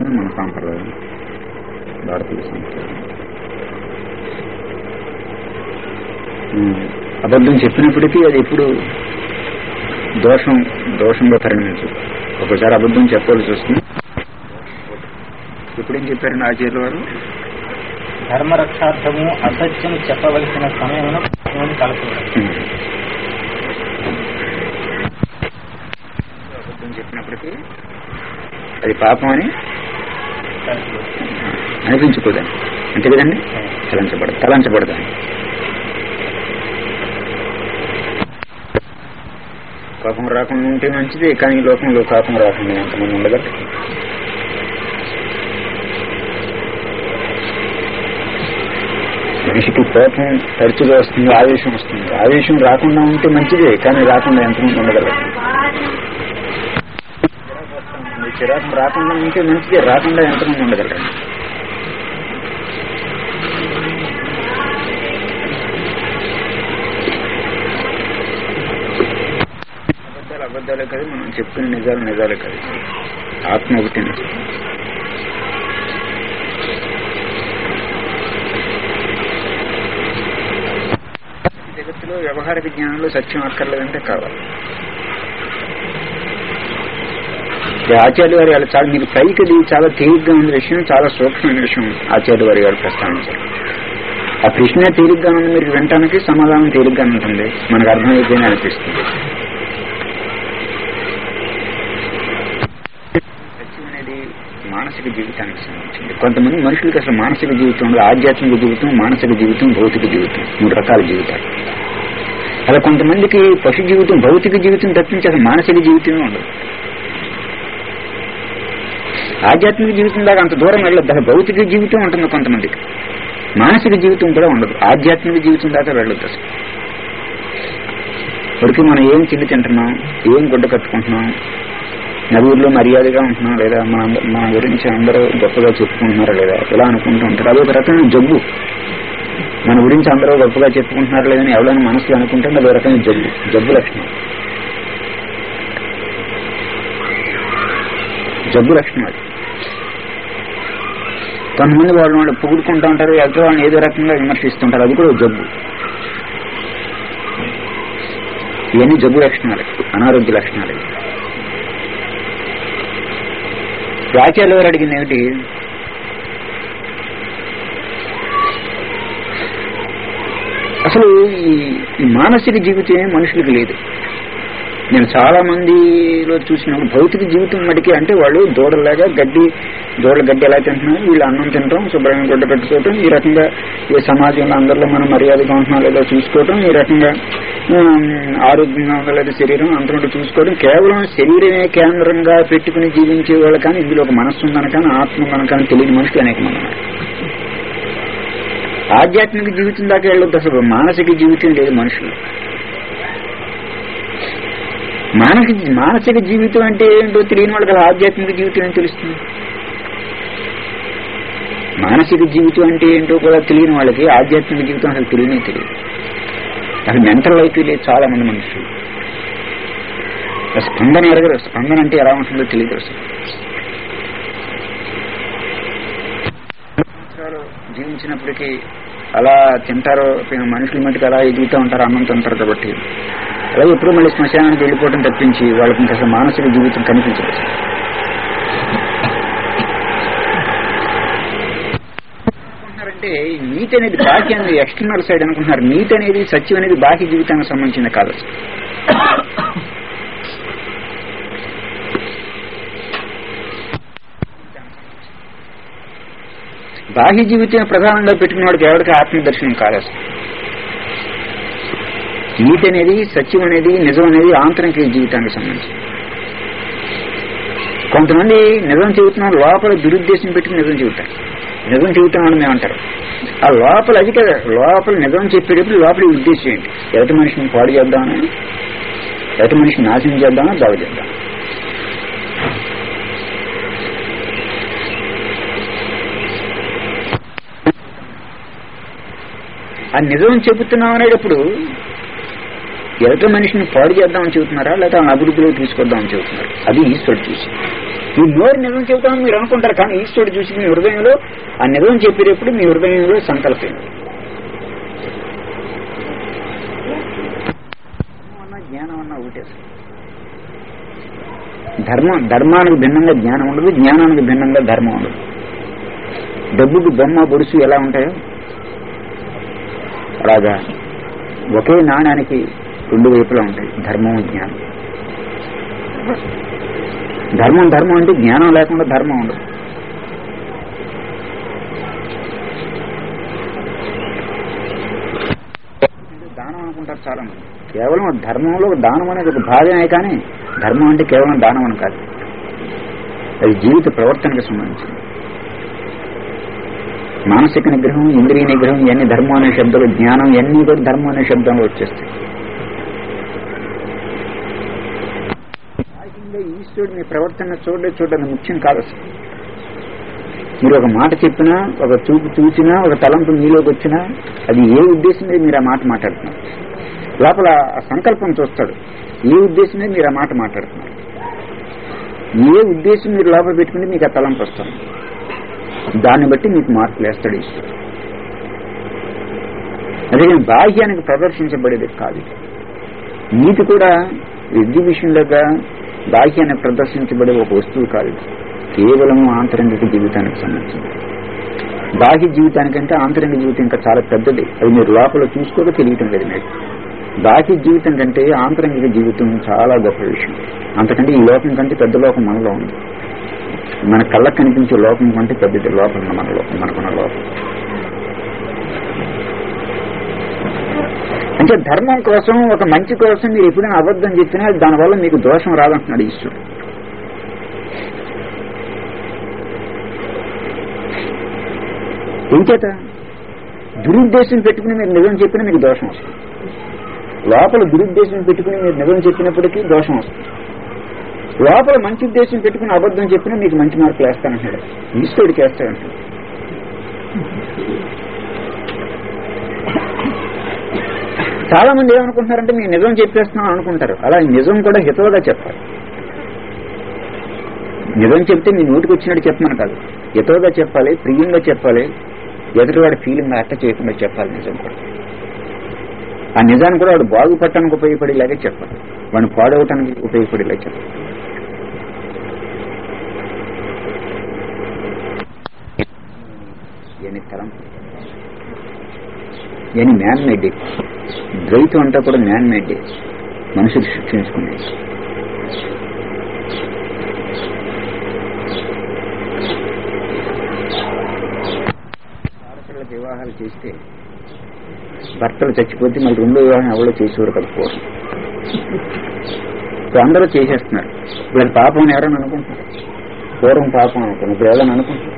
మన సాంప్రదాయం భారతీయ సాంప్రదాయం ఉమ్, అబద్ధం చెప్పినప్పటికీ అది ఎప్పుడు దోషం దోషంగా పరిణమించదు ఒకసారి అబద్ధం చెప్పాల్సి వస్తుంది ఎప్పుడేం చెప్పారండి ఆచార్యుల వారు ధర్మరక్షార్థము అసత్యం చెప్పవలసిన సమయంలో పాపమును కలపడం ఉమ్. అబద్ధం చెప్పినప్పటికీ అది పాపం అని అనిపించుకోదండి అంతే కదండి తలంచబడదు తలంచబడదండి కోపం రాకుండా ఉంటే మంచిది కానీ ఈ లోకంలో కోపం రాకుండా ఎంతమంది ఉండగలరు మనిషికి కోపం తరచుగా వస్తుంది ఆవేశం వస్తుంది ఆవేశం రాకుండా ఉంటే మంచిదే కానీ రాకుండా ఎంతమంది ఉండగలరు చిరాకు వస్తూ ఉంటుంది. చిరాకు రాకుండా ఉంటే మంచిదే రాకుండా ఎంతమంది ఉండగలరు అబద్ధాలు అబద్ధాలే కాదు మనం చెప్పుకునే నిజాలు నిజాలే కాదు ఆత్మ ఒకటి నిజం జగత్తులో వ్యవహారిక జ్ఞానంలో సత్యం అక్కర్లేదంటే కావాలి ఈ ఆచార్య వారి వాళ్ళు చాలా మీకు పైకి అది చాలా తేలిగ్గా ఉన్న విషయం చాలా సూక్ష్మమైన విషయం ఆచార్య వారి గారు ప్రస్తావించారు ఆ ప్రశ్న తేలిగ్గా ఉంది మీరు వినటానికి సమాధానం తేలిగ్గా ఉంటుంది మనకు అర్థమైపోయింది అనిపిస్తుంది సత్యం అనేది మానసిక జీవితానికి సంబంధించింది కొంతమంది మనుషులకి అసలు మానసిక జీవితం ఉండదు ఆధ్యాత్మిక జీవితం మానసిక జీవితం భౌతిక జీవితం మూడు రకాల జీవితాలు అలా కొంతమందికి పశు జీవితం భౌతిక జీవితం తప్పించి అసలు మానసిక జీవితమే ఉండదు ఆధ్యాత్మిక జీవితం దాకా అంత దూరం వెళ్ళదు అసలు భౌతిక జీవితం ఉంటుంది కొంతమందికి మానసిక జీవితం కూడా ఉండదు ఆధ్యాత్మిక జీవితం దాకా వెళ్ళదు అసలు వరకు మనం ఏం తిండి తింటున్నాం ఏం గుడ్డ కట్టుకుంటున్నాం నలుగురిలో మర్యాదగా ఉంటున్నాం లేదా మన మన గురించి అందరూ గొప్పగా చెప్పుకుంటున్నారా లేదా ఇలా అనుకుంటూ ఉంటారు అదొక రకమైన జబ్బు మన గురించి అందరూ గొప్పగా చెప్పుకుంటున్నారు లేదని ఎవరైనా మనసులో అనుకుంటే అదొక రకమైన జబ్బు జబ్బు లక్షణం జబ్బు లక్షణం అది కొంతమంది వాళ్ళు వాళ్ళు పొగుడుకుంటూ ఉంటారు ఎదుటి వాళ్ళని ఏదో రకంగా విమర్శిస్తుంటారు అది కూడా ఒక జబ్బు ఇవన్నీ జబ్బు లక్షణాలు అనారోగ్య లక్షణాలు ఇవి. ఆచార్యులు గారు అడిగింది ఏమిటి అసలు ఈ ఈ మానసిక జీవితమే మనుషులకి లేదు నేను చాలా మందిలో చూసినప్పుడు భౌతిక జీవితం మటుకి అంటే వాళ్ళు దూడలాగా గడ్డి దూడల గడ్డి ఎలా తింటున్నాం వీళ్ళు అన్నం తింటాం శుభ్రంగా గుడ్డ కట్టుకోవటం ఈ రకంగా ఈ సమాజంలో అందరిలో మనం మర్యాదగా ఉంటున్నాం లేదో చూసుకోవటం ఈ రకంగా ఉమ్, ఆరోగ్యంగా ఉందో లేదో శరీరం అంతటి చూసుకోవడం కేవలం శరీరమే కేంద్రంగా పెట్టుకుని జీవించే వాళ్ళు కానీ ఇందులో ఒక మనస్సు ఉందని కానీ ఆత్మ ఉందని కానీ తెలియని మనుషులు అనేక మంది ఉన్నారు ఆధ్యాత్మిక జీవితం దాకా వెళ్ళొద్దు అసలు మానసిక జీవితం లేదు మనుషులు మానసిక మానసిక జీవితం అంటే ఏంటో తెలియని వాళ్ళకి అసలు ఆధ్యాత్మిక జీవితం ఏం తెలుస్తుంది మానసిక జీవితం అంటే ఏంటో కూడా తెలియని వాళ్ళకి ఆధ్యాత్మిక జీవితం అసలు తెలియనే తెలియదు అసలు మెంటల్ లైఫ్ లేదు చాలా మంది మనుషులు ఆ స్పందన ఎరగరు స్పందన అంటే ఎలా ఉంటుందో తెలియదు అసలు సంవత్సరాలు జీవించినప్పటికీ అలా తింటారో మనుషుల మటుకు అలా ఎదుగుతూ ఉంటారు అన్నం తింటారు కాబట్టి అలాగే ఎప్పుడు మళ్ళీ శ్మశానానికి వెళ్ళిపోవడం తప్పించి వాళ్ళకి ఇంకా అసలు మానసిక జీవితం కనిపించదు అనుకుంటున్నారంటే ఈ నీతి అనేది బాహ్య అనేది ఎక్స్టర్నల్ సైడ్ అనుకుంటున్నారు నీతి అనేది సత్యం అనేది బాహ్య జీవితానికి సంబంధించింది కాదు అసలు. బాహ్య జీవితం ప్రధానంగా పెట్టుకున్నవాడికి ఎవరికి ఆత్మదర్శనం కాదు అసలు నీతి అనేది సత్యం అనేది నిజం అనేది ఆంతరిక జీవితానికి సంబంధించి కొంతమంది నిజం చెబుతున్నారు లోపల దురుద్దేశం పెట్టుకుని నిజం చెబుతారు నిజం చెబుతున్నామని మేము అంటారు ఆ లోపల అది కదా లోపల నిజం చెప్పేటప్పుడు లోపల ఈ ఉద్దేశం ఏంటి ఎదుటి మనిషిని పాడు చేద్దామని ఎదుటి మనిషిని నాశనం చేద్దామా బాగు చేద్దాం ఆ నిజం చెబుతున్నాం అనేటప్పుడు ఎదుటి మనిషిని పాడు చేద్దామని చెబుతున్నారా లేదా అభివృద్ధిలో తీసుకొద్దామని చెబుతున్నారు అది ఈశ్వరుడు చూసి ఈ నోరు నిజం చెబుతామని మీరు అనుకుంటారు కానీ ఈశ్వరుడు చూసి మీ హృదయంలో ఆ నిజం చెప్పేటప్పుడు మీ హృదయంలో సంకల్పం అన్నా జ్ఞానం అన్న ఒకటే అసలు. ధర్మం ధర్మానికి భిన్నంగా జ్ఞానం ఉండదు జ్ఞానానికి భిన్నంగా ధర్మం ఉండదు డబ్బుకి బొమ్మ బొడుసు ఎలా ఉంటాయో అలాగా ఒకే నాణానికి రెండు వైపులా ఉంటాయి ధర్మం జ్ఞానం ధర్మం ధర్మం అంటే జ్ఞానం లేకుండా ధర్మం ఉండదు దానం అనుకుంటారు చాలా మంది కేవలం ధర్మంలో దానం అనేది ఒక భాగమే కానీ ధర్మం అంటే కేవలం దానం అని కాదు అది జీవిత ప్రవర్తనకు సంబంధించింది మానసిక నిగ్రహం ఇంద్రియ నిగ్రహం ఇవన్నీ ధర్మం అనే శబ్దాలు జ్ఞానం ఇవన్నీ కూడా ధర్మం అనే శబ్దంలో వచ్చేస్తాయి బాహ్యంగా ఈశ్వరుడు మీ ప్రవర్తన చూడలే చూడడం ముఖ్యం కాదు అసలు మీరు ఒక మాట చెప్పినా ఒక చూపు చూసినా ఒక తలంపు మీలోకి వచ్చినా అది ఏ ఉద్దేశం మీద మీరు ఆ మాట మాట్లాడుతున్నారు లోపల ఆ సంకల్పం చూస్తాడు ఏ ఉద్దేశం మీద మీరు ఆ మాట మాట్లాడుతున్నారు ఏ ఉద్దేశం మీరు లోపల పెట్టుకుంటే మీకు ఆ తలంపు వస్తుంది దాన్ని బట్టి మీకు మార్కులు వేస్తాడు ఈశ్వరుడు అదే బాహ్యానికి ప్రదర్శించబడేది కాదు ఇది. నీతి కూడా ఎగ్జిబిషన్లుగా బాహ్యాన్ని ప్రదర్శించబడే ఒక వస్తువు కాదు ఇది. కేవలం ఆంతరంగిక జీవితానికి సంబంధించింది బాహ్య జీవితానికంటే ఆంతరంగ జీవితం ఇంకా చాలా పెద్దది అది మీరు లోపల చూసుకోక తెలియటం లేదు మీకు బాహ్య జీవితం కంటే ఆంతరంగిక జీవితం చాలా గొప్ప విషయం అంతకంటే ఈ లోకం కంటే పెద్ద లోకం మనలో ఉంది మన కళ్ళకు కనిపించే లోకం కంటే పెద్దది లోపల ఉన్న మన లోకం మనకున్న లోకం అంటే ధర్మం కోసం ఒక మంచి కోసం మీరు ఎప్పుడైనా అబద్ధం చెప్పినా దానివల్ల మీకు దోషం రాదంటున్నాడు ఈశ్వరుడు ఎంచేత దురుద్దేశం పెట్టుకుని మీరు నిజం చెప్పినా మీకు దోషం వస్తుంది లోపల దురుద్దేశం పెట్టుకుని మీరు నిజం చెప్పినప్పటికీ దోషం వస్తుంది లోపల మంచి ఉద్దేశం పెట్టుకుని అబద్ధం చెప్పినా మీకు మంచి మార్కులు వేస్తానంటాడు ఈశ్వరుడికి వేస్తాడంటాడు చాలా మంది ఏమనుకుంటున్నారంటే మీరు నిజం చెప్పేస్తున్నాం అనుకుంటారు అలా నిజం కూడా హితవుగా చెప్పాలి నిజం చెప్తే మీ నోటికి వచ్చినట్టు చెప్పమని కాదు హితవుగా చెప్పాలి ప్రియంగా చెప్పాలి ఎదుటివాడి ఫీలింగ్ అట్ట చేయకుండా చెప్పాలి నిజం కూడా ఆ నిజాన్ని కూడా వాడు బాగుపడటానికి ఉపయోగపడేలాగే చెప్పాలి వాడిని పాడవటానికి ఉపయోగపడేలా చెప్పాలి ఇవన్నీ తలంపు ఇవన్నీ మ్యాన్ మేడ్ ద్వైతం అంతా కూడా మ్యాన్ మేడ్ మనుషులు సృష్టించుకునేది ఆడపిల్లకి వివాహాలు చేస్తే భర్తలు చచ్చిపోతే మళ్ళీ రెండో వివాహం ఎవరో చేసేవారు కదా పూర్వం ఇప్పుడు అందరూ చేసేస్తున్నారు ఇప్పుడు అది పాపం అని ఎవరైనా అనుకుంటున్నారు పూర్వం పాపం అనుకున్నారు ఇప్పుడు ఎవరైనా అనుకుంటున్నారు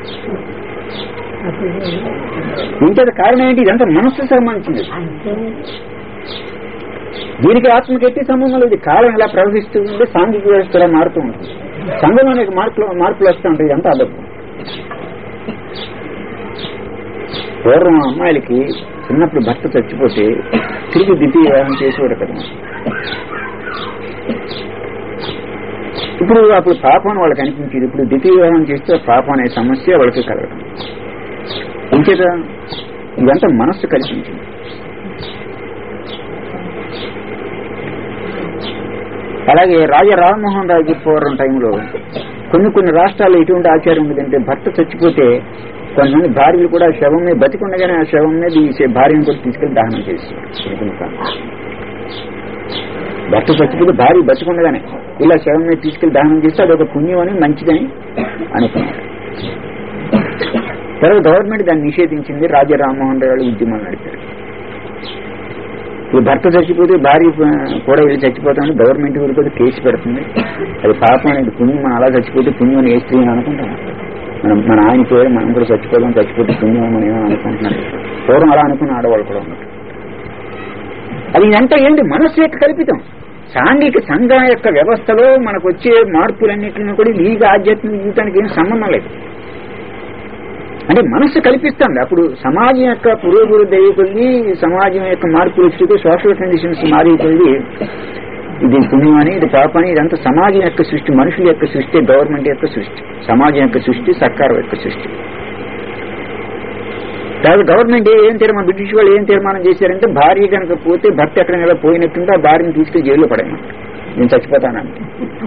ఇంకేది కారణం ఏంటి ఇదంతా మనస్సు సంబంధించింది దీనికి ఆత్మకి ఎట్టి సంబంధం లేదు కాలం ఇలా ప్రవహిస్తూ ఉంటే సాంఘిక వ్యవస్థ ఇలా మారుతూ ఉంటుంది సంఘం అనేక మార్పులు మార్పులు వస్తూ ఉంటాయి ఇదంతా అదొక పూర్వం అమ్మాయిలకి చిన్నప్పుడు భర్త చచ్చిపోతే తిరిగి ద్వితీయ వివాహం చేసేవాడు కదా ఇప్పుడు అప్పుడు పాపం వాళ్ళకి అనిపించేది ఇప్పుడు ద్వితీయ వివాహం చేస్తే పాపం అనే సమస్య వాళ్ళకి కలగడం ఇంకేదా ఇదంతా మనస్సు కల్పించింది అలాగే రాజా రామ్మోహన్ రాజు పూర్వం టైంలో కొన్ని కొన్ని రాష్ట్రాల్లో ఎటువంటి ఆచారం ఉండదంటే భర్త చచ్చిపోతే కొంతమంది భార్యలు కూడా శవం మీద బతికుండగానే ఆ శవం మీద ఈ శ- భార్యను కూడా తీసుకెళ్లి దహనం చేస్తారు కొన్ని కొన్ని ప్రాంతాల్లో. భర్త చచ్చిపోతే భార్య బతికుండగానే ఇలా శవం మీద తీసుకెళ్లి దహనం చేస్తే అదొక పుణ్యం అని మంచిదని అనుకున్నారు తర్వాత గవర్నమెంట్ దాన్ని నిషేధించింది రాజా రామ్మోహన్ రావు ఉద్యమం నడిపారు ఈ భర్త చచ్చిపోతే భార్య ప- కూడా వెళ్ళి చచ్చిపోతామని గవర్నమెంట్ ఊరికి కూడా కేసు పెడుతుంది అది పాపం అనేది పుణ్యం మనం అలా చచ్చిపోతే పుణ్యం అని ఏ స్త్రీ అని అనుకుంటాం మనం మన ఆయన పేరు మనం కూడా చచ్చిపోదాం చచ్చిపోతే పుణ్యం మనం ఏమో అనుకుంటున్నాం పూర్వం అలా అనుకున్న ఆడవాళ్ళు కూడా ఉన్నారు అది ఇదంతా ఏంటి మనస్సు యొక్క కల్పితం సాంఘిక సంఘం యొక్క వ్యవస్థలో మనకు వచ్చే మార్పులన్నింటినీ కూడా లీగ ఆధ్యాత్మిక జీవితానికి ఏం సంబంధం లేదు అంటే మనస్సు కల్పిస్తుంది అప్పుడు సమాజం యొక్క పురోభివృద్ధి అయ్యే కొద్ది సమాజం యొక్క మార్పులు వచ్చి సోషల్ కండిషన్స్ మారే కొద్ది ఇది పుణ్యం అని ఇది పాపం అని ఇదంతా సమాజం యొక్క సృష్టి మనుషుల యొక్క సృష్టి గవర్నమెంట్ యొక్క సృష్టి సమాజం యొక్క సృష్టి సర్కారు యొక్క సృష్టి కాబట్టి గవర్నమెంట్ ఏం తీర్మానం బ్రిటిష్ వాళ్ళు ఏం తీర్మానం చేశారంటే భార్య కనుక పోతే భర్త ఎక్కడైనా పోయినట్టుంటే ఆ భార్యను తీసుకెళ్లి జైల్లో పడేయమంట నేను చచ్చిపోతానంటే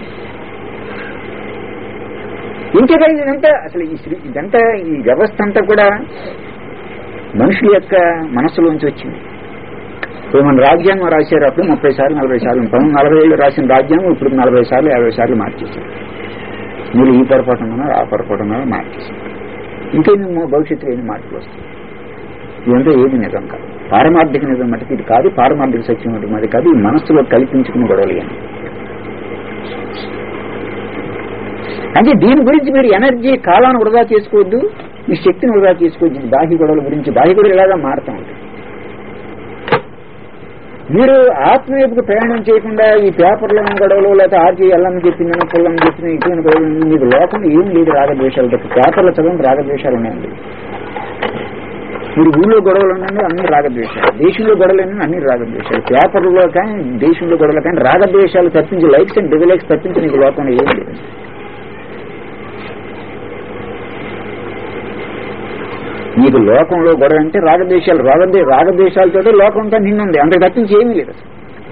ఇంకేదా ఇదంతా అసలు ఈ శ్రీ ఇదంతా ఈ వ్యవస్థ అంతా కూడా మనుషుల యొక్క మనసులోంచి వచ్చింది ఇప్పుడు మన రాజ్యాంగం రాశారు అప్పుడు ముప్పై సార్లు నలభై సార్లు పంతొమ్మిది నలభై ఏళ్ళు రాసిన రాజ్యాంగం ఇప్పుడు నలభై సార్లు యాభై సార్లు మార్చేశారు మీరు ఈ పొరపాటు ఉన్నారో ఆ పొరపాటు ఉన్నారో మార్చేశారు ఇంకేమి భవిష్యత్తులో ఏమి మార్పులు వస్తాయి ఇదంతా ఏది నిజం కాదు పారమార్థిక నిజం మటుకు ఇది కాదు పారమార్థిక సత్యం మటుకు అది కాదు ఈ మనస్సులో కల్పించుకున్న గొడవలు అని అంటే దీని గురించి మీరు ఎనర్జీ కాలాన్ని వృధా చేసుకోవద్దు మీ శక్తిని వృధా చేసుకోవద్దు ఈ బాహ్య గొడవల గురించి బాహ్య గొడవలు ఇలాగా మారుతూ ఉంటాయి మీరు ఆత్మ వైపుకు ప్రయాణం చేయకుండా ఈ పేపర్లో గొడవలు లేకపోతే ఆర్జీ ఎల్లని చెప్పిందని పుల్లని చెప్పిన ఇటువంటి గొడవలు మీకు లోకం ఏం లేదు రాగద్వేషాలు తప్ప పేపర్లో చదవడం రాగద్వేషాలు ఉన్నాయండి మీరు ఊళ్ళో గొడవలు ఉండండి అన్ని రాగద్వేషాలు దేశంలో గొడవలు ఉండండి అన్ని రాగద్వేషాలు పేపర్లో కానీ దేశంలో గొడవలు కానీ రాగద్వేషాలు తప్పించి లైక్స్ అండ్ డివిలైక్స్ తప్పించి నీకు లోకంలో ఏం లేదు నీకు లోకంలో గొడవ అంటే రాగద్వేషాలు రాగద్వే రాగద్వేషాలతో లోకం అంతా నిన్నుంది అంతకు తప్పించి ఏమీ లేదు అసలు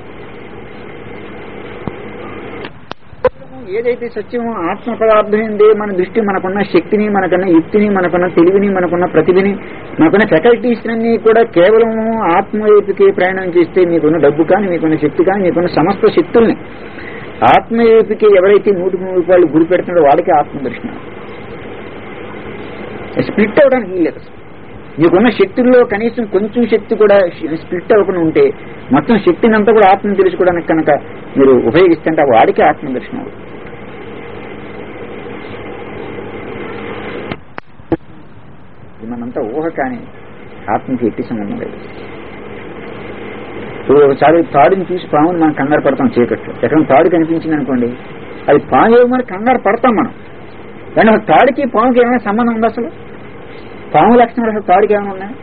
ఏదైతే సత్యమో ఆత్మ పదార్థం ఏంది మన దృష్టి మనకున్న శక్తిని మనకున్న యుక్తిని మనకున్న తెలివిని మనకున్న ప్రతిభని మనకున్న ఫెకల్టీస్ అన్ని కూడా కేవలం ఆత్మ వైపుకి ప్రయాణం చేస్తే మీకున్న డబ్బు కానీ మీకున్న శక్తి కానీ మీకున్న సమస్త శక్తుల్ని ఆత్మ వైపుకి ఎవరైతే నూటికి నూరు రూపాయలు గురి పెడుతున్నాడో వాడికి ఆత్మ దర్శనం స్ప్లిట్ అవడానికి వీల్లేదు అసలు. నీకున్న శక్తుల్లో కనీసం కొంచెం శక్తి కూడా స్ప్లిట్ అవ్వకుండా ఉంటే మొత్తం శక్తిని అంతా కూడా ఆత్మను తెలుసుకోవడానికి కనుక మీరు ఉపయోగిస్తుంటే ఆ వాడికి ఆత్మ దర్శనం అవుతుంది. ఇది మనంతా ఊహ కానీ ఆత్మకి ఎట్టి సంబంధం లేదు ఇప్పుడు ఒకసారి తాడుని చూసి పాముని మనం కంగారు పడతాం చీకట్లో ఎక్కడ తాడు కనిపించింది అనుకోండి అది పాము ఏమని కంగారు పడతాం మనం కానీ ఒక తాడికి పాముకి ఏమైనా సంబంధం ఉందా అసలు పాము లక్షణాలు అసలు తాడికి ఏమైనా ఉన్నాయి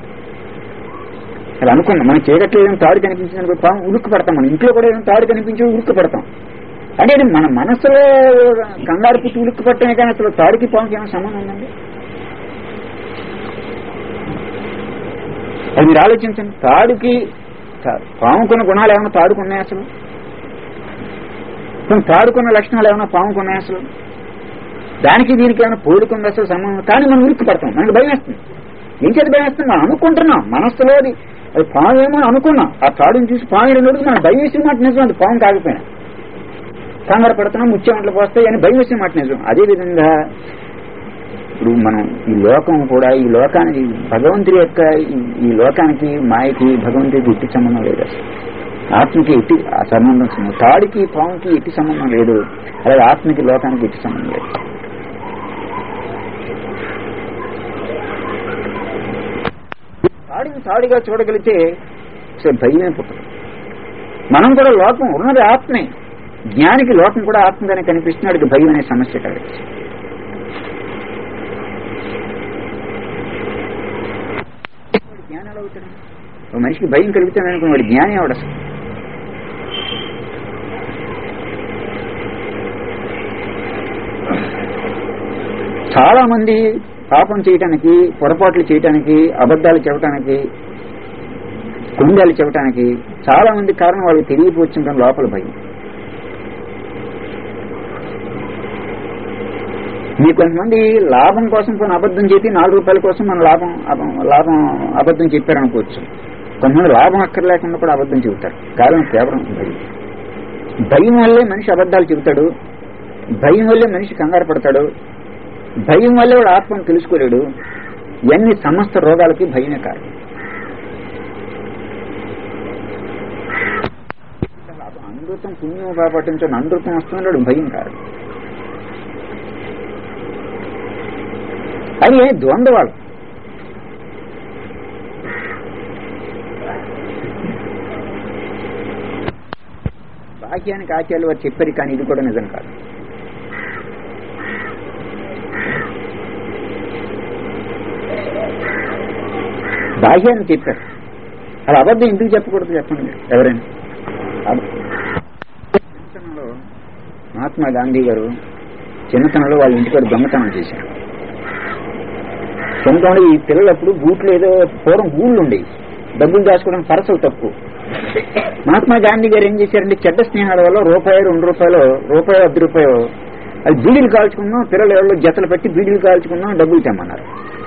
అలా అనుకున్నాం మనం చీకట్లో ఏదైనా తాడు కనిపించింది అనుకో పాము ఉరుక్కు పడతాం మనం ఇంట్లో కూడా ఏదైనా తాడు కనిపించి ఉరుక్కు పడతాం అంటే ఇది మన మనసులో కంగారు పుట్టి ఉరుక్కు పట్టమే కానీ అసలు తాడికి పాముకి ఏమైనా సంబంధం ఉందండి అది మీరు ఆలోచించండి తాడుకి తా- పాముకున్న గుణాలు ఏమైనా తాడుకున్నాయి అసలు కొన్ని తాడుకున్న లక్షణాలు ఏమైనా పాముకున్నాయి అసలు దానికి దీనికి ఏమైనా పోలుకుంది అసలు సంబంధం కానీ మనం ఉరికి పడతాం మనకి భయం వేస్తుంది ఏం చేత భయం వేస్తుంది మనం అనుకుంటున్నాం మనస్సులో అది అది పాము ఏమో అని అనుకున్నాం ఆ తాడుని చూసి పాము రెండు రోజులు మనం భయం వేసిన మాట నిజం అది పాము కాకపోయినా కంగారు పడుతున్నాం ముత్యమంటలు పోస్తాయి అని భయం వేసిన మాట నిజం అదే విధంగా ఇప్పుడు మనం ఈ లోకం కూడా ఈ లోకానికి భగవంతుడి యొక్క ఈ- ఈ లోకానికి మాయకి భగవంతుడికి ఎట్టి సంబంధం లేదు అసలు ఆత్మకి ఎట్టి ఆ సంబంధం ఉంది. తాడికి పాముకి ఎట్టి సంబంధం లేదు అలాగే ఆత్మకి లోకానికి ఎట్టి సంబంధం లేదు తాడిని తాడిగా చూడగలిగితే అసలు భయమే పుట్టదు మనం కూడా లోకం ఉన్నది ఆత్మే జ్ఞానికి లోకం కూడా ఆత్మగానే కనిపిస్తున్నాడు భయం అనే సమస్య కలగదు వాడు జ్ఞానాలు అవుతాడు ఒక మనిషికి భయం కలుగుతాడు అనుకుని వాడు జ్ఞాని అవడు అసలు చాలా మంది పాపం చేయటానికి పొరపాట్లు చేయటానికి అబద్ధాలు చెప్పటానికి కుండాలు చెప్పటానికి చాలా మంది కారణం వాళ్ళకి తెలియపోతుంటాం లోపల భయం మీ కొంతమంది లాభం కోసం కొన్ని అబద్ధం చెప్పి నాలుగు రూపాయల కోసం మన లాభం అబ- లాభం అబద్ధం చెప్పారనుకోవచ్చు కొంతమంది లాభం అక్కర్లేకుండా కూడా అబద్ధం చెబుతారు కారణం కేవలం భయం భయం వల్లే మనిషి అబద్ధాలు చెబుతాడు భయం వల్లే మనిషి కంగారు పడతాడు భయం వల్లే వాడు ఆత్మను తెలుసుకోలేడు ఇవన్నీ సమస్త రోగాలకి భయమే కారణం అనృతం పుణ్యం కాపాటించని అనృతం వస్తున్నాడు భయం కారణం అది ద్వంద్వాలు బాహ్యానికి ఆచార్యులు వారు చెప్పారు కానీ ఇది కూడా నిజం కాదు బాహ్యాన్ని చెప్పారు అలా అబద్ధం ఎందుకు చెప్పకూడదు చెప్పండి మీరు ఎవరైనా అబ- మహాత్మా గాంధీ గారు చిన్నతనంలో వాళ్ళ ఇంటికాడ దొంగతనం చేశారు చిన్నతనంలో ఈ పిల్లలప్పుడు బూట్లు ఏదో పూర్వం గూళ్ళు ఉండేవి డబ్బులు దాచుకోవడం పరసలు తక్కువ మహాత్మా గాంధీ గారు ఏం చేశారంటే చెడ్డ స్నేహాల వల్ల రూపాయి రెండు రూపాయలు రూపాయి అర్ధ రూపాయలు అది బీడీలు కాల్చుకుందాం పిల్లలు ఎవరో జతలు పెట్టి బీడీలు కాల్చుకుందాం డబ్బులు తెమ్మన్నారు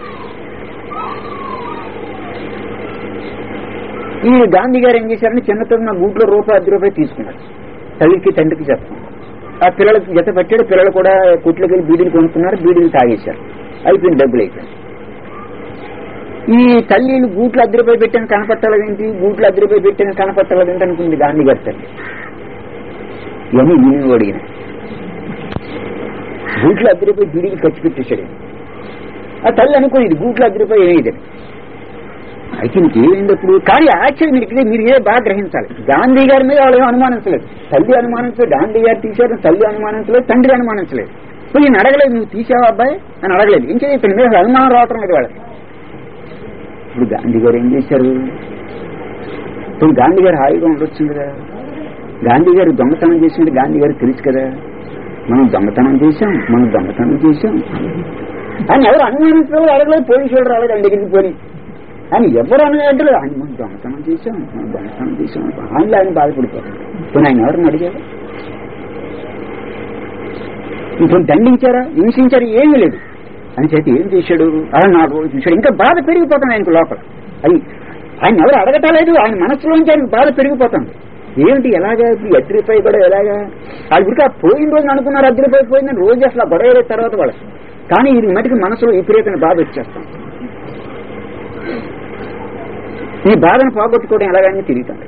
ఈ గాంధీ గారు ఏం చేశారంటే చిన్నతనం నా గూట్లో రూపాయి అర్ధ రూపాయి తీసుకున్నారు తల్లికి తండ్రికి చెప్తాను ఆ పిల్లలకి జత పెట్టాడు పిల్లలు కూడా కుట్లకి వెళ్ళి బీడీలు కొనుక్కున్నారు బీడీలు తాగేశారు అయిపోయింది డబ్బులు అయిపోయింది ఈ తల్లిలు గూట్లు అద్దె రూపాయి పెట్టాను కనపట్టాలేంటి గూట్లు అద్దె రూపాయి పెట్టాను కనపట్టాలేంటి అనుకుంది గాంధీ గారి తల్లి ఇవన్నీ నేను అడిగిన గూట్లు అద్దె రూపాయి బీడీలు ఖర్చు పెట్టేశాడు ఆ తల్లి అనుకునేది గూట్లు అద్దె రూపాయి ఏమైంది అయితే నీకు ఏమైంది అప్పుడు కానీ ఆశ్చర్యం మీరు ఇక్కడ మీరు ఏ బాగా గ్రహించాలి గాంధీ గారి మీద వాళ్ళు ఏం అనుమానించలేదు తల్లి అనుమానించలేదు గాంధీ గారు తీశారు తల్లి అనుమానించలేదు తండ్రి అనుమానించలేదు ఇప్పుడు నేను అడగలేదు నువ్వు తీసావా అబ్బాయి అని అడగలేదు ఏం చేయాలి ఇతని మీద అనుమానం రావటం లేదు వాళ్ళకి ఇప్పుడు గాంధీ గారు ఏం చేశారు ఇప్పుడు గాంధీ గారు హాయిగా ఉండొచ్చు కదా గాంధీ గారు దొంగతనం చేసినట్టు గాంధీ గారు తెలుసు కదా మనం దొంగతనం చేశాం మనం దొంగతనం చేశాం అని ఎవరు అనుమానించలేదు అడగలేదు పోలీసు వాళ్ళు రాలేదు ఆయన దగ్గరికి పోయి అని ఎవరు అనగంటలేదు ఆయన మనం దొంగతనం చేశాం మనం దొంగతనం చేశాం ఆయనలో ఆయన బాధపడిపోతాడు ఇప్పుడు ఆయన ఎవరిని అడిగారు ఇప్పుడు దండించారా హింసించారా ఏమీ లేదు అని చేతి ఏం చేశాడు అలా నాకు చూశాడు ఇంకా బాధ పెరిగిపోతుంది ఆయనకు లోపల అది ఆయన ఎవరు అడగటలేదు ఆయన మనసులోంచి ఆయనకు బాధ పెరిగిపోతుంది ఏమిటి ఎలాగా ఈ అద్దరిపై కూడా ఎలాగా వాళ్ళు ఉడికి ఆ పోయిన రోజు అనుకున్నారు అద్దరిపై పోయిందని రోజు అసలు ఆ గొడవ అయ్యే తర్వాత వాళ్ళకి కానీ ఇది మటుకు మనసులో విపరీతమైన బాధ వచ్చేస్తాం ఈ బాధను పోగొట్టుకోవడం ఎలాగని తిరుగుతుంది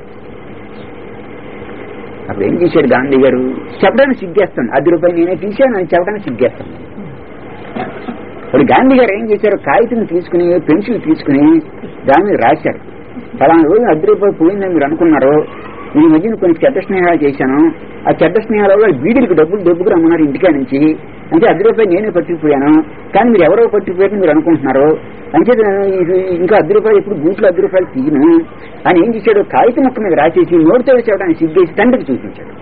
అప్పుడు ఏం చేశాడు గాంధీ గారు చెప్పడానికి సిగ్గేస్తాను అది రూపాయలు నేనే తీశాను అని చెప్పడానికి సిగ్గేస్తాను ఇప్పుడు గాంధీ గారు ఏం చేశారు కాగితం తీసుకుని పెన్సిల్ తీసుకుని దాని మీద రాశారు ఫలానా రోజు అర్ధ రూపాయలు పోయిందని మీరు అనుకున్నారు ఈ మధ్యన కొన్ని చెడ్డ స్నేహాలు చేశాను ఆ చెడ్డ స్నేహాల వల్ల బీడీలకు డబ్బులు డబ్బుకు రమ్మన్నారు ఇంటికా నుంచి అంటే అర్ధ రూపాయలు నేనే పట్టుకుపోయాను కానీ మీరు ఎవరో పట్టుకుపోయారని మీరు అనుకుంటున్నారు అంచేత నేను ఇది ఇంకా అర్ధ రూపాయలు ఇప్పుడు బూట్లు అర్ధ రూపాయలు తీయను అని ఏం చేశాడు కాగితం మొక్క మీద రాసేసి నోటితో చెప్పడానికి సిగ్గేసి తండ్రికి చూపించాడు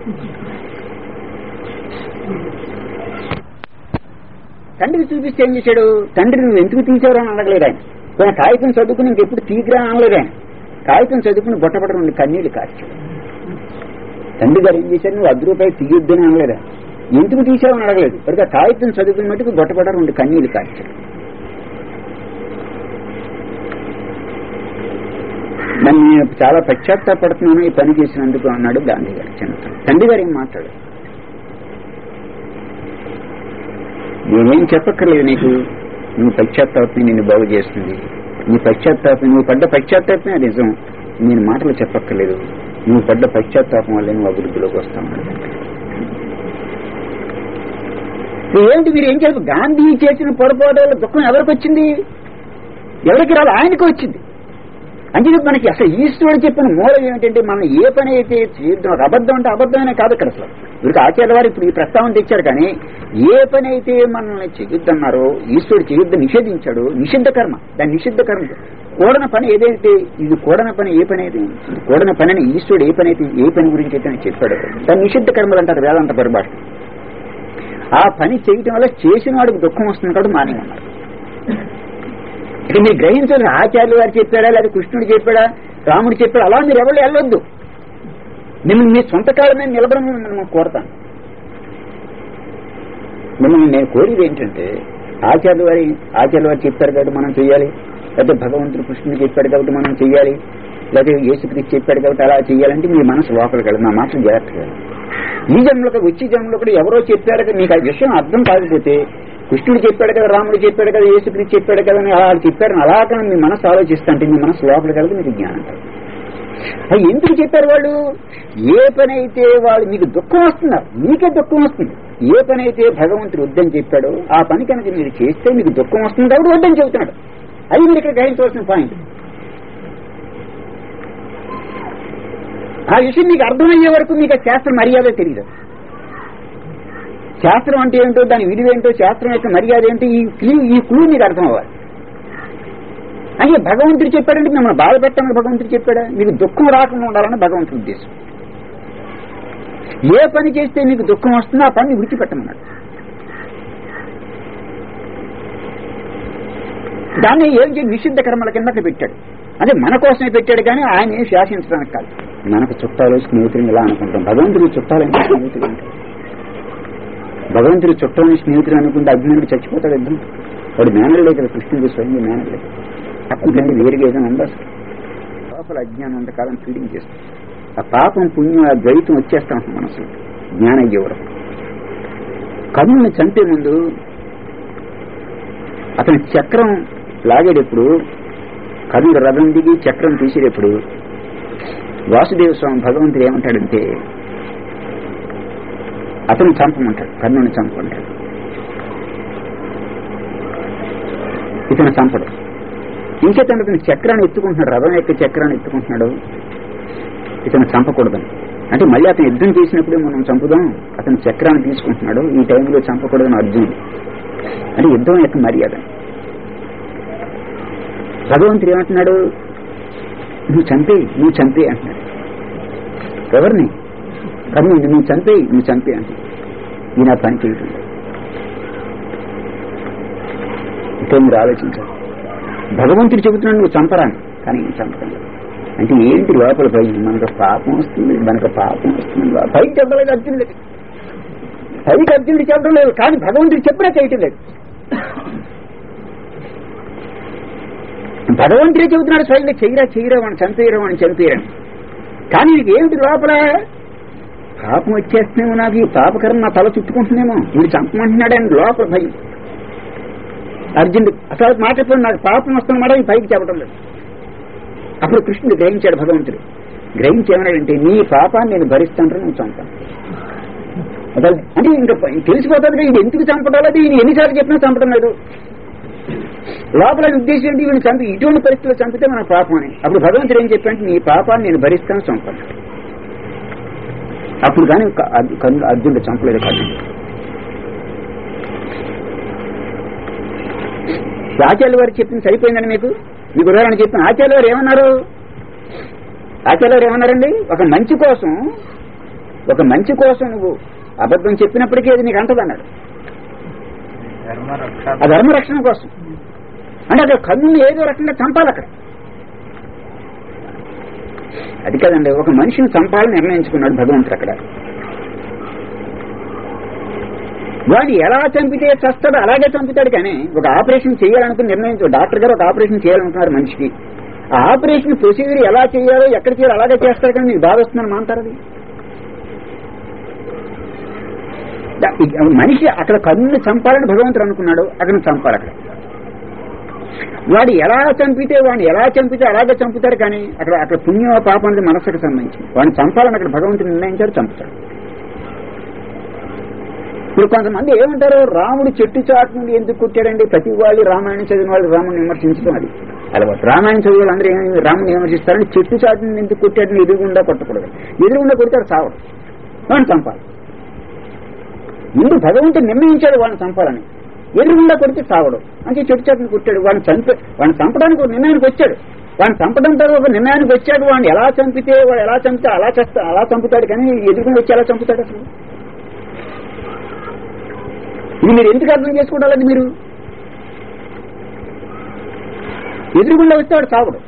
తండ్రికి చూపిస్తే ఏం చేశాడు తండ్రి నువ్వు ఎందుకు తీసావు అని అడగలేదు ఆయన పోయిన కాగితం చదువుకుని ఇంకెప్పుడు తీసిరా అనలేదు ఆయన కాగితం చదువుకుని బొట్టబడ రెండు కన్నీళ్లు కార్చాడు తండ్రి గారు ఏం చేశారు నువ్వు అర్ధ రూపాయలు తీయొద్దని అనలేదా ఎందుకు తీసావని అడగలేదు పడితే ఆ కాగితం చదువుకుని మటుకు బొట్టబడ రెండు కన్నీళ్లు కార్చాడు నన్ను నేను చాలా పశ్చాత్తాపడుతున్నాను ఈ పని చేసినందుకు అన్నాడు గాంధీ గారు చిన్న తండ్రి గారు ఏం మాట్లాడు నేనేం చెప్పక్కర్లేదు నీకు నువ్వు పశ్చాత్తాపం నిన్ను బాగు చేస్తుంది నీ పశ్చాత్తాపం నువ్వు పడ్డ పశ్చాత్తాపమే అది నిజం నేను మాటలు చెప్పక్కర్లేదు నువ్వు పడ్డ పశ్చాత్తాపం వల్ల నువ్వు అభివృద్ధిలోకి వస్తావు ఏంటి మీరు ఏం చేస్తారు గాంధీ చేసిన పొరపాటు వల్ల దుఃఖం ఎవరికి వచ్చింది ఎవరికి రాదు ఆయనకు వచ్చింది అంటే మనకి అసలు ఈశ్వరుడు చెప్పిన మూలం ఏమిటంటే మనం ఏ పని అయితే చేద్దాం అబద్ధం అంటే అబద్ధమనే కాదు ఇక్కడ అసలు వీరికి ఆచార్య వారు ఇప్పుడు ఈ ప్రస్తావన తెచ్చారు కానీ ఏ పని అయితే మనల్ని చేయొద్దన్నారో ఈశ్వరుడు చేయొద్దు నిషేధించాడు నిషిద్ధ కర్మ దాని నిషిద్ధ కర్మ కూడన పని ఏదైతే ఇది కూడన పని ఏ పని అయితే ఇది కూడన పని అని ఈశ్వరుడు ఏ పని అయితే ఏ పని గురించి అయితే ఆయన చెప్పాడు దాని నిషిద్ధ కర్మలు అంటారు వేదాంత పరిభాష ఆ పని చేయటం వల్ల చేసిన వాడికి దుఃఖం వస్తుంది కాబట్టి మానే ఉన్నారు ఇక మీరు గ్రహించాలి ఆచార్యులు వారు చెప్పాడా లేదా కృష్ణుడు చెప్పాడా రాముడు చెప్పాడా అలా మీరు ఎవరు వెళ్ళొద్దు మిమ్మల్ని మీ సొంత కాళ్ళ మీద నిలబడమని మిమ్మల్ని కోరతాను మిమ్మల్ని నేను కోరేది ఏంటంటే ఆచార్యులు వారి ఆచార్యులు వారు చెప్పారు కాబట్టి మనం చేయాలి లేకపోతే భగవంతుడు కృష్ణుడు చెప్పాడు కాబట్టి మనం చేయాలి లేకపోతే యేసుక్రీస్తు చెప్పాడు కాబట్టి అలా చేయాలంటే మీ మనసు లోపలికి వెళ్ళదు నా మాటలు జాగ్రత్తగా ఈ జన్మలో వచ్చి జన్మలో కూడా ఎవరో చెప్పారు కదా మీకు ఆ విషయం అర్థం కాకపోతే కృష్ణుడు చెప్పాడు కదా రాముడు చెప్పాడు కదా యేసుక్రీస్తు చెప్పాడు కదా అని అలా చెప్పారని అలాగా మీ మనసు ఆలోచిస్తుంటే మీ మనసు లోపలికి వెళ్ళదు మీకు జ్ఞానం కలదు అది ఎందుకు చెప్పారు వాళ్ళు ఏ పని అయితే వాళ్ళు మీకు దుఃఖం వస్తున్నారు మీకే దుఃఖం వస్తుంది ఏ పని అయితే భగవంతుడు వద్దని చెప్పాడో ఆ పని కనుక మీరు చేస్తే మీకు దుఃఖం వస్తుంది కాబట్టి వద్దని చెబుతున్నాడు అది మీరు ఇక్కడ గ్రహించవలసిన పాయింట్ ఆ విషయం మీకు అర్థమయ్యే వరకు మీకు ఆ శాస్త్ర మర్యాద తెలియదు శాస్త్రం అంటే ఏంటో దాని విలువేంటో శాస్త్రం యొక్క మర్యాద ఏంటో ఈ క్లూ ఈ క్లూ మీకు అర్థం అవ్వాలి అంటే భగవంతుడు చెప్పాడంటే మిమ్మల్ని బాధ పెట్టమని భగవంతుడు చెప్పాడా మీకు దుఃఖం రాకుండా ఉండాలని భగవంతుడి ఉద్దేశం ఏ పని చేస్తే నీకు దుఃఖం వస్తుందో ఆ పని విడిచిపెట్టమన్నాడు దాన్ని ఏం చేసి నిషిద్ధ కర్మల కింద పెట్టాడు అంటే మన కోసమే పెట్టాడు కానీ ఆయన ఏం శాసించడానికి కాదు మనకు చుట్టాలు స్నేహితులు ఇలా అనుకుంటాం భగవంతుడి చుట్టాలంటే స్నేహితులు అంటే భగవంతుడి చుట్టాలని స్నేహితులు అనుకుంటే అజ్ఞానుడు చచ్చిపోతాడు యుద్ధం వాడు మేనలేదు కదా కృష్ణుడు స్వయంగా మేనలేదు అప్పుడంటే వేరుగా ఏదైనా ఉందా అసలు? లోపల అజ్ఞానం అంతకాలం ఫీడింగ్ చేస్తుంది ఆ పాపం పుణ్యం ఆ ద్వైతం వచ్చేస్తా ఉంటుంది మనసులో జ్ఞాన జీవరం కన్నుని చంపే ముందు అతని చక్రం లాగేటప్పుడు కన్నుడు రథం దిగి చక్రం తీసేటప్పుడు వాసుదేవ స్వామి భగవంతుడు ఏమంటాడంటే అతను చంపమంటాడు కర్ణుని చంపమంటాడు ఇతను చంపడు ఇంకేతను అతను చక్రాన్ని ఎత్తుకుంటున్నాడు రథం యొక్క చక్రాన్ని ఎత్తుకుంటున్నాడు ఇతను చంపకూడదని అంటే మళ్ళీ అతను యుద్ధం చేసినప్పుడే మనం చంపుదాం అతను చక్రాన్ని తీసుకుంటున్నాడు ఈ టైంలో చంపకూడదని అర్జునుడు అంటే యుద్ధం యొక్క మర్యాద భగవంతుడు ఏమంటున్నాడు నువ్వు చంపే నువ్వు చంపే అంటున్నాడు ఎవరిని కర్ణుడిని నువ్వు చంపే నువ్వు చంపే అంటున్నాడు ఈయన పని చేయటం ఇంకే మీరు ఆలోచించాలి భగవంతుడు చెబుతున్నాడు నువ్వు చంపరాని కానీ ఈయన చంపడం లేదు. అంటే ఏంటి లోపల భయం మనకు పాపం వస్తుంది మనకు పాపం వస్తుంది పైకి చెప్పలేదు అర్జునుడికి పైకి అర్జునుడు చెప్పడం లేదు కానీ భగవంతుడు చెప్పినా చేయటం లేదు భగవంతుడే చెబుతున్నాడు స్వయంగా చెయ్యరా చెయ్యరా వాడిని చంపేయరా వాడిని చంపేయరా కానీ నీకు ఏమిటి లోపల పాపం వచ్చేస్తేమో నాకు ఈ పాపకరం నా తల చుట్టుకుంటుందేమో వీడు చంపమంటున్నాడు అని లోపల భయం అర్జునుడు అసలు మాట చెప్పాడు నాకు పాపం వస్తున్నమాట ఈ పైకి చెప్పడం లేదు అప్పుడు కృష్ణుడు గ్రహించాడు భగవంతుడు గ్రహించి ఏమన్నాడంటే నీ పాపాన్ని నేను భరిస్తాను నువ్వు చంపాను అసలు అంటే ఇంకా తెలిసిపోతుంది కదా, ఇది ఎందుకు చంపడం లేదు ఇది ఎన్నిసార్లు చెప్పినా చంపడం లేదు లోపల ఉద్దేశం ఏంటి వీడిని చంపి ఇటువంటి పరిస్థితుల్లో చంపితే మన పాపం అని అప్పుడు భగవంతుడు ఏం చెప్పాడంటే నీ పాపాన్ని నేను భరిస్తాను చంపాను అప్పుడు కానీ అర్జునుడు చంపలేదు కాదు ఆచార్య వారు చెప్పింది సరిపోయిందని మీకు మీకు ఉదాహరణ చెప్పిన ఆచార్య వారు ఏమన్నారు ఆచార్య వారు ఏమన్నారండి ఒక మంచి కోసం ఒక మంచి కోసం నువ్వు అబద్ధం చెప్పినప్పటికీ అది నీకు అంటదన్నాడు ధర్మ రక్ష ఆ ధర్మరక్షణ కోసం అంటే అక్కడ కన్నుని ఏదో రకంగా చంపాలి అక్కడ అది కదండి ఒక మనిషిని చంపాలని నిర్ణయించుకున్నాడు భగవంతుడు అక్కడ వాడు ఎలా చంపితే చస్తాడో అలాగే చంపుతాడు కానీ ఒక ఆపరేషన్ చేయాలనుకుని నిర్ణయించు డాక్టర్ గారు ఒక ఆపరేషన్ చేయాలనుకున్నారు మనిషికి ఆ ఆపరేషన్ ప్రొసీజర్ ఎలా చేయాలో ఎక్కడ చేయాలో అలాగే చేస్తారు కానీ మీకు బాధ వస్తుందని మాంటారు అది దా- ఇ- మనిషి అక్కడ కన్నుని చంపాలని భగవంతుడు అనుకున్నాడు అక్కడ చంపాలి అక్కడ వాడు ఎలా చంపితే వాడిని ఎలా చంపితే అలాగే చంపుతారు కానీ అక్కడ అక్కడ పుణ్య పాపానికి మనసుకు సంబంధించి వాడిని చంపాలని అక్కడ భగవంతుడు నిర్ణయించారు చంపుతాడు ఇప్పుడు కొంతమంది ఏమంటారు రాముడు చెట్టు చాటు నుండి ఎందుకు కొట్టాడండి ప్రతి వాళ్ళు రామాయణం చదివిన వాళ్ళు రాముని విమర్శించడం అది అలవాటు రామాయణం చదివిన వాళ్ళు అందరూ ఏమి రాముని విమర్శిస్తారంటే చెట్టు చాటు నుండి ఎందుకు కొట్టాడని ఎదురుగుండా కొట్టకూడదు ఎదురుగుండా కొడితే చావడు వాడిని చంపాలి ముందు భగవంతుడు నిర్ణయించాడు వాడిని చంపాలని ఎదురుగుండా కొడితే చావడు అంటే చెట్టు చాటుని కొట్టాడు వాడిని చంపే వాడిని చంపడానికి ఒక నిర్ణయానికి వచ్చాడు వాడిని చంపడం తర్వాత ఒక నిర్ణయానికి వచ్చాడు వాడిని ఎలా చంపితే వాడు ఎలా చంపితే అలా చేస్తా అలా చంపుతాడు కానీ ఎదురుగుండా వచ్చి ఎలా చంపుతాడు అసలు ఇది మీరు ఎందుకు అర్థం చేసుకోవడాలి మీరు ఎదురుగుండా వస్తే వాడు చావడు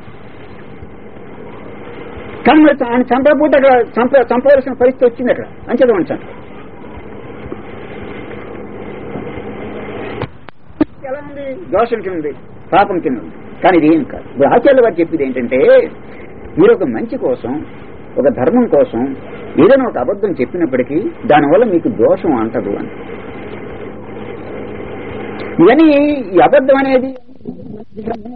కానీ మరి ఆయన చంపకపోతే అక్కడ చంప చంపవలసిన పరిస్థితి వచ్చింది అక్కడ అంచేత వాడిని చంప ఎలా ఉంది దోషం కింద ఉంది పాపం కింద ఉంది కానీ ఇది ఏం కాదు ఇప్పుడు ఆచార్య వారు చెప్పేది ఏంటంటే మీరు ఒక మంచి కోసం ఒక ధర్మం కోసం ఏదైనా ఒక అబద్ధం చెప్పినప్పటికీ దానివల్ల మీకు దోషం అంటదు అని ఇవన్నీ ఈ అబద్ధం అనేది